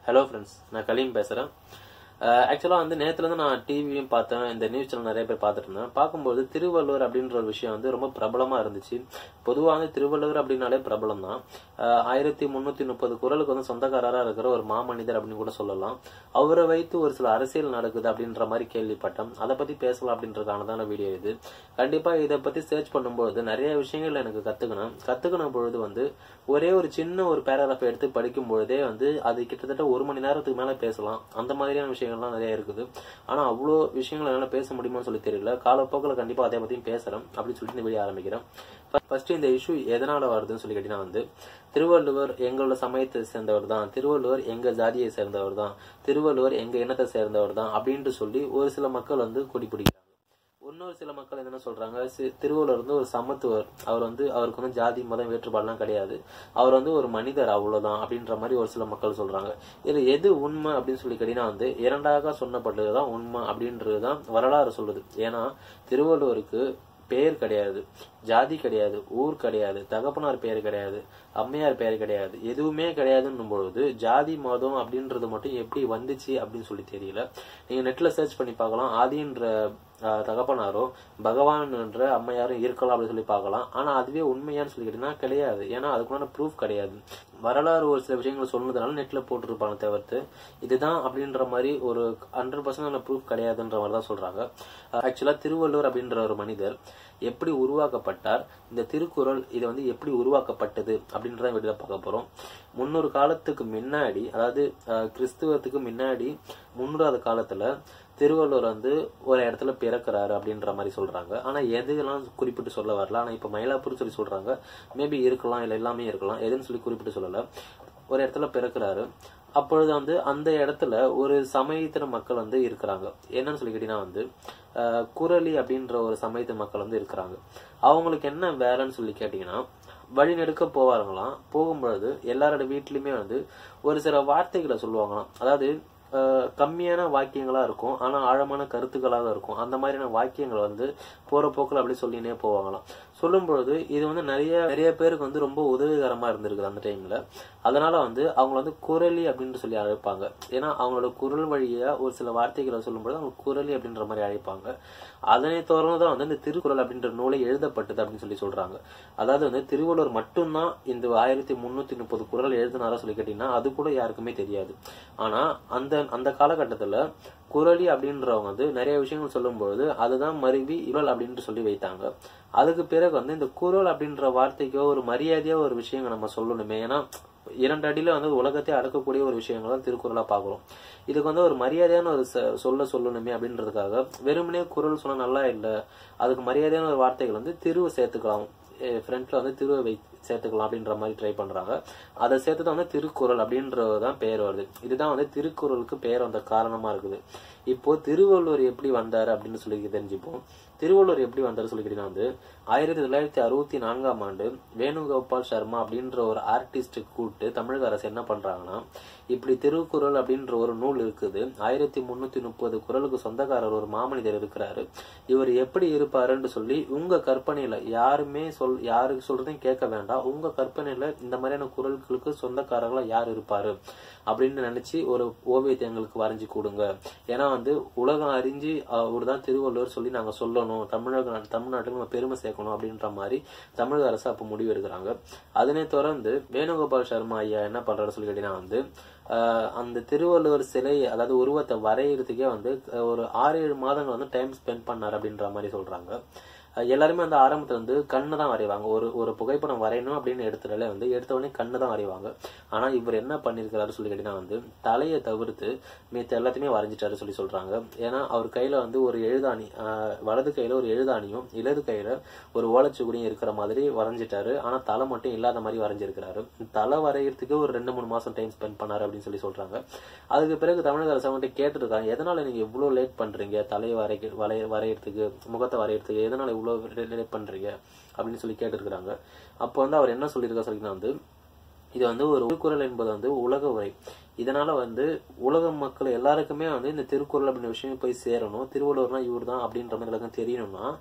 hello friends நான் கலீம் பேசுகிறேன் ஆக்சுவலாக வந்து நேற்றுலேருந்து நான் டிவியும் பார்த்தேன் இந்த நியூஸ் சேனல் நிறைய பேர் பார்த்துட்டு இருந்தேன் பார்க்கும்போது திருவள்ளுவர் அப்படின்ற ஒரு விஷயம் வந்து ரொம்ப பிரபலமாக இருந்துச்சு பொதுவாக வந்து திருவள்ளுவர் அப்படின்னாலே பிரபலம் தான் ஆயிரத்தி முந்நூற்றி முப்பது குரலுக்கு வந்து சொந்தக்காரராக இருக்கிற ஒரு மாமனிதர் அப்படின்னு கூட சொல்லலாம் அவரை வைத்து ஒரு சில அரசியல் நடக்குது அப்படின்ற மாதிரி கேள்விப்பட்டேன் அதை பற்றி பேசலாம் அப்படின்றதுக்கான தான வீடியோ இது கண்டிப்பாக இதை பற்றி சர்ச் பண்ணும்போது நிறைய விஷயங்கள் எனக்கு கற்றுக்கணும் கற்றுக்கணும் பொழுது வந்து ஒரே ஒரு சின்ன ஒரு பேராகிராஃப் எடுத்து படிக்கும் பொழுதே வந்து அது கிட்டத்தட்ட ஒரு மணி நேரத்துக்கு மேலே பேசலாம் அந்த மாதிரியான விஷயங்கள்லாம் நிறைய இருக்குது ஆனால் அவ்வளோ விஷயங்கள் என்னால் பேச முடியுமான்னு சொல்லி தெரியல காலப்போக்கில் கண்டிப்பாக அதை பற்றியும் பேசுகிறேன் அப்படின்னு சொல்லிட்டு இந்த வீடியோ ஆரம்பிக்கிறேன் ஃபர்ஸ்ட் இந்த இஷ்யூ எதனால வருதுன்னு சொல்லி கேட்டீங்கன்னா வந்து திருவள்ளுவர் எங்களோட சமயத்தை சேர்ந்தவர் தான் திருவள்ளுவர் எங்க ஜாதியை சேர்ந்தவர் தான் திருவள்ளுவர் எங்க இனத்தை சேர்ந்தவர் தான் அப்படின்ட்டு சொல்லி ஒரு சில மக்கள் வந்து கொடி பிடிக்கிறாங்க இன்னொரு சில மக்கள் என்ன சொல்றாங்க சி- திருவள்ளுவர் வந்து ஒரு சமத்துவர் அவர் வந்து அவருக்கு வந்து ஜாதி மதம் வேற்றுப்பாடுலாம் கிடையாது அவர் வந்து ஒரு மனிதர் அவ்வளவுதான் அப்படின்ற மாதிரி ஒரு சில மக்கள் சொல்றாங்க இதுல எது உண்மை அப்படின்னு சொல்லி கேட்டீங்கன்னா வந்து இரண்டாக சொன்னப்பட்டதுதான் உண்மை அப்படின்றதுதான் வரலாறு சொல்லுது ஏன்னா திருவள்ளுவருக்கு பேர் கிடையாது ஜாதி கிடையாது ஊர் கிடையாது தகப்பனார் பேர் கிடையாது அம்மையார் பேர் கிடையாது எதுவுமே கிடையாதுன்னும் பொழுது ஜாதி மதம் அப்படின்றது மட்டும் எப்படி வந்துச்சு அப்படின்னு சொல்லி தெரியல நீங்க நெட்ல சர்ச் பண்ணி பார்க்கலாம் ஆதின்ற ஆஹ், தகப்பனாரோ பகவான் என்ற அம்மையாரும் இருக்கலாம் அப்படின்னு சொல்லி பார்க்கலாம் ஆனா அதுவே உண்மையான்னு சொல்லி கேட்டீங்கன்னா கிடையாது ஏன்னா அதுக்குண்டான ப்ரூஃப் கிடையாது வரலாறு ஒரு சில விஷயங்கள் சொன்னதுனால நெட்ல போட்டிருப்பாங்க தவிர்த்து இதுதான் அப்படின்ற மாதிரி ஒரு ஹண்ட்ரட் பர்சன்ட் ப்ரூஃப் கிடையாதுன்ற மாதிரி தான் சொல்றாங்க ஆக்சுவலா திருவள்ளுவர் அப்படின்ற ஒரு மனிதர் எப்படி உருவாக்கப்பட்டார் இந்த திருக்குறள் இது வந்து எப்படி உருவாக்கப்பட்டது அப்படின்றத வெளியில பார்க்க போறோம் முன்னூறு காலத்துக்கு முன்னாடி அதாவது அஹ், கிறிஸ்துவத்துக்கு முன்னாடி முன்னூறாவது காலத்துல திருவள்ளுவர் வந்து ஒரு இடத்துல பிறக்கிறாரு அப்படின்ற மாதிரி சொல்றாங்க ஆனா எதுலாம் குறிப்பிட்டு சொல்ல வரல ஆனா இப்ப மயிலாப்பூர் சொல்லி சொல்றாங்க மேபி இருக்கலாம் இல்ல எல்லாமே இருக்கலாம் எதுன்னு சொல்லி குறிப்பிட்டு சொல்லல ஒரு இடத்துல பிறக்கிறாரு அப்பொழுது வந்து அந்த இடத்துல ஒரு சமயத்தின மக்கள் வந்து இருக்கிறாங்க என்னன்னு சொல்லி கேட்டீங்கன்னா வந்து அஹ், குரலி அப்படின்ற ஒரு சமயத்து மக்கள் வந்து இருக்கிறாங்க அவங்களுக்கு என்ன வேலைன்னு சொல்லி கேட்டீங்கன்னா வழி நெடுக்க போவாருங்களாம் போகும்பொழுது எல்லாரோட வீட்லயுமே வந்து ஒரு சில வார்த்தைகளை சொல்லுவாங்களாம் அதாவது அஹ், கம்மியான வாக்கியங்களா இருக்கும் ஆனா ஆழமான கருத்துக்களாக இருக்கும் அந்த மாதிரியான வாக்கியங்கள் வந்து போற போக்குல அப்படி சொல்லினே போவாங்களாம் சொல்லும் பொழுது இது வந்து நிறைய நிறைய பேருக்கு வந்து ரொம்ப உதவிகரமா இருந்திருக்குது அந்த டைம்ல அதனால வந்து அவங்க வந்து குரலி அப்படின்னு சொல்லி அழைப்பாங்க ஏன்னா அவங்களோட குரல் வழியா ஒரு சில வார்த்தைகளை சொல்லும்போது அவங்க குரலி அப்படின்ற மாதிரி அழைப்பாங்க அதனை தொடர்ந்து தான் வந்து இந்த திருக்குறள் அப்படின்ற நூலை எழுதப்பட்டது அப்படின்னு சொல்லி சொல்றாங்க அதாவது வந்து திருவள்ளுவர் மட்டும்தான் இந்த ஆயிரத்தி முன்னூத்தி முப்பது குறள் எழுதினாரா சொல்லி கேட்டீங்கன்னா அது கூட யாருக்குமே தெரியாது ஆனா அந்த அந்த காலகட்டத்துல குரலி அப்படின்றவங்க வந்து நிறைய விஷயங்கள் சொல்லும்பொழுது அதுதான் மருவி இவள் அப்படின்ட்டு சொல்லி வைத்தாங்க அதுக்கு பிறகு வந்து இந்த குரல் அப்படின்ற வார்த்தைக்கோ ஒரு மரியாதையா ஒரு விஷயங்கள் நம்ம சொல்லணுமே ஏன்னா இரண்டு அடியில வந்து உலகத்தை அடக்கக்கூடிய ஒரு விஷயங்கள் தான் திருக்குறளா பார்க்கிறோம் இதுக்கு வந்து ஒரு மரியாதையான ஒரு ச- சொல்ல சொல்லணுமே அப்படின்றதுக்காக வெறுமனே குரல் சொன்னா நல்லா இல்ல அதுக்கு மரியாதையான ஒரு வார்த்தைகள் வந்து திருவு சேர்த்துக்கலாம் ஃப்ரண்ட்ல வந்து திருவை வை சேர்த்துக்கலாம் அப்படின்ற மாதிரி ட்ரை பண்றாங்க அதை சேர்த்து தான் வந்து திருக்குறள் அப்படின்றதுதான் பெயர் வருது இதுதான் வந்து திருக்குறளுக்கு பெயர் வந்த காரணமா இருக்குது இப்போ திருவள்ளுவர் எப்படி வந்தாரு அப்படின்னு சொல்லி தெரிஞ்சுப்போம் திருவள்ளுவர் எப்படி வந்தாரு சொல்லி கேட்டீங்கன்னா வந்து ஆயிரத்தி தொள்ளாயிரத்தி அறுபத்தி நான்காம் ஆண்டு வேணுகோபால் சர்மா அப்படின்ற ஒரு ஆர்டிஸ்ட் கூப்பிட்டு தமிழக அரசு என்ன பண்றாங்கன்னா இப்படி திருக்குறள் அப்படின்ற ஒரு நூல் இருக்குது ஆயிரத்தி முன்னூத்தி முப்பது குறளுக்கு சொந்தக்காரர் ஒரு மாமனிதர் இருக்கிறாரு இவர் எப்படி இருப்பாருன்னு சொல்லி உங்க கற்பனையில யாருமே சொல் யாருக்கு சொல்றதையும் கேட்க வேண்டாம் உங்க கற்பனையில இந்த மாதிரியான குரல்களுக்கு சொந்தக்காரர்களா யார் இருப்பாரு அப்படின்னு நினைச்சு ஒரு ஓவியத்தை எங்களுக்கு வரைஞ்சு கொடுங்க ஏன்னா வந்து உலகம் அறிஞ்சு அவர் தான் திருவள்ளுவர் சொல்லி நாங்க சொல்லணும் தமிழக தமிழ்நாட்டுக்கு நம்ம பெருமை சேர்க்கணும் அப்படின்ற மாதிரி தமிழக அரசு அப்ப முடிவு எடுக்கிறாங்க அதனை தொடர்ந்து வேணுகோபால் சர்மா ஐயா என்ன பண்றாரு சொல்லி கேட்டீங்கன்னா வந்து ஆஹ் அந்த திருவள்ளுவர் சிலை அதாவது உருவத்தை வரையறதுக்கே வந்து அஹ் ஒரு ஆறு ஏழு மாதங்கள் வந்து டைம் ஸ்பெண்ட் பண்ணார் அப்படின்ற மாதிரி சொல்றாங்க அஹ் எல்லாருமே வந்து ஆரம்பத்துல வந்து கண்ணு தான் வரைவாங்க ஒரு ஒரு புகைப்படம் வரையணும் அப்படின்னு எடுத்துட்டாலே வந்து எடுத்த உடனே கண்ணு தான் வரைவாங்க ஆனா இவர் என்ன பண்ணிருக்கிறாரு சொல்லி கேட்டீங்கன்னா வந்து தலையை தவிர்த்து மித்த எல்லாத்தையுமே வரைஞ்சிட்டாரு சொல்லி சொல்றாங்க ஏன்னா அவர் கையில வந்து ஒரு எழுதாணி ஆஹ் வலது கையில ஒரு எழுதாணியும் இடது கையில ஒரு ஓலைச்சுவடியும் இருக்கிற மாதிரி வரைஞ்சிட்டாரு ஆனா தலை மட்டும் இல்லாத மாதிரி வரைஞ்சிருக்கிறாரு தலை வரையறதுக்கு ஒரு ரெண்டு மூணு மாசம் டைம் ஸ்பெண்ட் பண்ணாரு அப்படின்னு சொல்லி சொல்றாங்க அதுக்கு பிறகு தமிழக அரசு அவங்கள்ட்ட கேட்டிருக்காங்க எதனால நீங்க இவ்வளவு லேட் பண்றீங்க தலையை வரைக்க வரைய வரையறதுக்கு முகத்தை வரையறதுக்கு எதனால இவ்வளவு லேட் பண்றீங்க அப்படின்னு சொல்லி கேட்டிருக்கிறாங்க அப்போ வந்து அவர் என்ன சொல்லியிருக்காரு சொல்லிங்கன்னா வந்து இது வந்து ஒரு திருக்குறள் என்பது வந்து உலக உரை இதனால வந்து உலக மக்கள் எல்லாருக்குமே வந்து இந்த திருக்குறள் அப்படின்ற விஷயம் போய் சேரணும் திருவள்ளுவர்னா இவர் தான் அப்படின்ற மாதிரி எல்லாருக்கும் தெரியணும்னா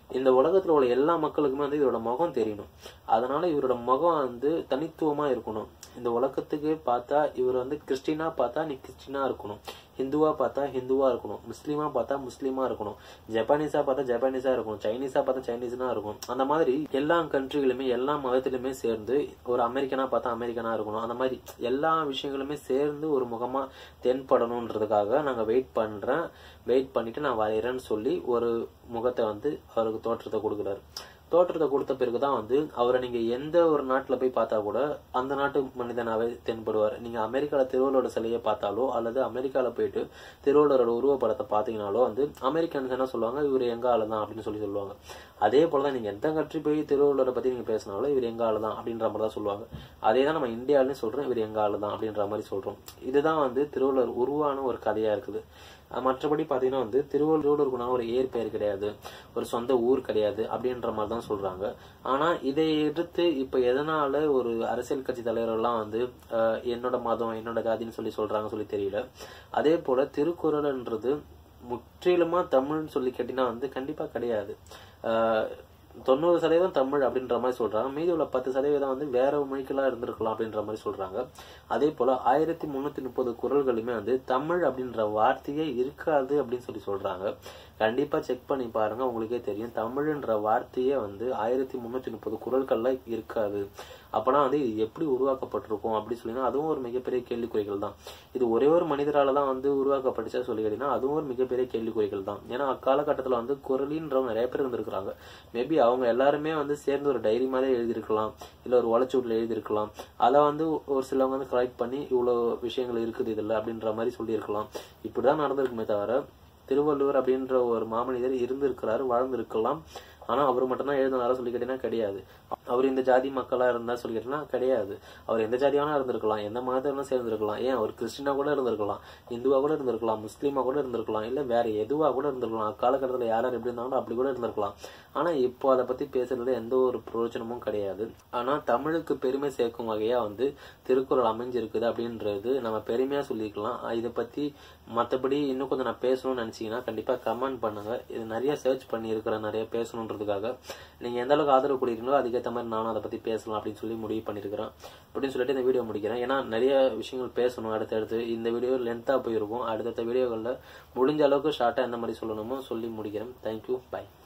இந்த உலகத்துல உள்ள எல்லா மக்களுக்குமே வந்து இவரோட முகம் தெரியணும் அதனால இவரோட முகம் வந்து தனித்துவமா இருக்கணும் இந்த உலகத்துக்கு பார்த்தா இவர் வந்து கிறிஸ்டினா பார்த்தா நீ கிறிஸ்டினா இருக்கணும் ஹிந்துவா பார்த்தா ஹிந்துவா இருக்கணும் முஸ்லீமா பார்த்தா முஸ்லீமா இருக்கணும் ஜப்பானீஸா பார்த்தா ஜப்பானீஸா இருக்கணும் சைனீஸா பார்த்தா சைனீஸ்னா இருக்கணும் அந்த மாதிரி எல்லா கண்ட்ரிகளுமே எல்லா மதத்திலுமே சேர்ந்து ஒரு அமெரிக்கனா பார்த்தா அமெரிக்கனா இருக்கணும் அந்த மாதிரி எல்லா விஷயங்களுமே சேர்ந்து ஒரு முகமா தென்படணுன்றதுக்காக நாங்க வெயிட் பண்றேன் வெயிட் பண்ணிட்டு நான் வரைகிறேன்னு சொல்லி ஒரு முகத்தை வந்து அவருக்கு தோற்றத்தை கொடுக்குறாரு தோற்றத்தை கொடுத்த பிறகுதான் வந்து அவரை நீங்க எந்த ஒரு நாட்டுல போய் பார்த்தா கூட அந்த நாட்டு மனிதனாவே தென்படுவார் நீங்க அமெரிக்கால திருவள்ளுவரோட சிலையை பார்த்தாலோ அல்லது அமெரிக்கால போயிட்டு திருவள்ளுவரோட உருவப்படத்தை பாத்தீங்கனாலோ வந்து அமெரிக்கன்ஸ் என்ன சொல்லுவாங்க இவர் எங்க ஆளுதான் அப்படின்னு சொல்லி சொல்லுவாங்க அதே போலதான் நீங்க எந்த கட்சி போய் திருவள்ளுவரை பத்தி நீங்க பேசினாலும் இவர் எங்க ஆளுதான் அப்படின்ற மாதிரி தான் சொல்லுவாங்க அதே தான் நம்ம இந்தியாவிலையும் சொல்றோம் இவர் எங்க ஆளுதான் அப்படின்ற மாதிரி சொல்றோம் இதுதான் வந்து திருவள்ளுவர் உருவான ஒரு கதையா இருக்குது அஹ் மற்றபடி பாத்தீங்கன்னா வந்து திருவள்ளூருக்குனா ஒரு ஏர் பெயர் கிடையாது ஒரு சொந்த ஊர் கிடையாது அப்படின்ற மாதிரி தான் சொல்றாங்க ஆனா இதை எதிர்த்து இப்ப எதனால ஒரு அரசியல் கட்சி தலைவர்கள்லாம் வந்து அஹ், என்னோட மதம் என்னோட ஜாதின்னு சொல்லி சொல்றாங்க சொல்லி தெரியல அதே போல திருக்குறள்ன்றது முற்றிலுமா தமிழ்னு சொல்லி கேட்டீங்கன்னா வந்து கண்டிப்பா கிடையாது அஹ், தொண்ணூறு சதவீதம் தமிழ் அப்படின்ற மாதிரி சொல்றாங்க மீதி உள்ள பத்து சதவீதம் வந்து வேற மொழிகளா இருந்திருக்கலாம் அப்படின்ற மாதிரி சொல்றாங்க அதே போல ஆயிரத்தி முன்னூத்தி முப்பது குரல்களுமே வந்து தமிழ் அப்படின்ற வார்த்தையே இருக்காது அப்படின்னு சொல்லி சொல்றாங்க கண்டிப்பா செக் பண்ணி பாருங்க உங்களுக்கே தெரியும் தமிழ்ன்ற வார்த்தையே வந்து ஆயிரத்தி முன்னூத்தி முப்பது குரல்கள்ல இருக்காது அப்பனா வந்து இது எப்படி உருவாக்கப்பட்டிருக்கும் அப்படி சொல்லினா அதுவும் ஒரு மிகப்பெரிய கேள்விக்குறிகள் தான் இது ஒரே ஒரு மனிதரால தான் வந்து உருவாக்கப்பட்டுச்சா சொல்லி கேட்டீங்கன்னா அதுவும் ஒரு மிகப்பெரிய கேள்விக்குறிகள் தான் ஏன்னா அக்காலகட்டத்துல வந்து குரலின்றவங்க நிறைய பேர் இருந்திருக்கிறாங்க மேபி அவங்க எல்லாருமே வந்து சேர்ந்து ஒரு டைரி மாதிரி எழுதியிருக்கலாம் இல்ல ஒரு வளச்சூட்ல எழுதியிருக்கலாம் அதை வந்து ஒரு சிலவங்க வந்து கலெக்ட் பண்ணி இவ்வளவு விஷயங்கள் இருக்குது இதுல அப்படின்ற மாதிரி சொல்லியிருக்கலாம் இப்படிதான் நடந்திருக்குமே தவிர திருவள்ளுவர் அப்படின்ற ஒரு மாமனிதர் இருந்திருக்கிறாரு வாழ்ந்திருக்கலாம் ஆனா அவர் மட்டும்தான் எழுதினாரா சொல்லி கேட்டீங்கன்னா கிடையாது அவர் இந்த ஜாதி மக்களா இருந்தா சொல்லி கேட்டீங்கன்னா கிடையாது அவர் எந்த ஜாதியானா இருந்திருக்கலாம் எந்த மதத்திலும் சேர்ந்திருக்கலாம் ஏன் அவர் கிறிஸ்டினா கூட இருந்திருக்கலாம் இந்துவா கூட இருந்திருக்கலாம் முஸ்லீமா கூட இருந்திருக்கலாம் இல்ல வேற எதுவா கூட இருந்திருக்கலாம் அக்காலகட்டத்துல யார் யார் எப்படி இருந்தாங்களோ அப்படி கூட இருந்திருக்கலாம் ஆனா இப்போ அதை பத்தி பேசுறதுல எந்த ஒரு பிரயோஜனமும் கிடையாது ஆனா தமிழுக்கு பெருமை சேர்க்கும் வகையா வந்து திருக்குறள் அமைஞ்சிருக்குது அப்படின்றது நம்ம பெருமையா சொல்லிக்கலாம் இதை பத்தி மத்தபடி இன்னும் கொஞ்சம் நான் பேசணும்னு நினைச்சீங்கன்னா கண்டிப்பா கமெண்ட் பண்ணுங்க இது நிறைய சர்ச் பண்ணி இருக்கிறேன் நிறைய பேசணுன்றதுக்காக நீங்க எந்த அளவுக்கு ஆதரவு கொடுக்குறீங்களோ அதுக்கேற்ற மாதிரி நானும் அதை பத்தி பேசலாம் அப்படின்னு சொல்லி முடிவு பண்ணிருக்கிறேன் அப்படின்னு சொல்லிட்டு இந்த வீடியோ முடிக்கிறேன் ஏன்னா நிறைய விஷயங்கள் பேசணும் அடுத்தடுத்து இந்த வீடியோ லென்த்தா போயிருக்கும் அடுத்தடுத்த வீடியோகளில் முடிஞ்ச அளவுக்கு ஷார்ட்டா எந்த மாதிரி சொல்லணுமோ சொல்லி முடிக்கிறேன் தேங்க்யூ பை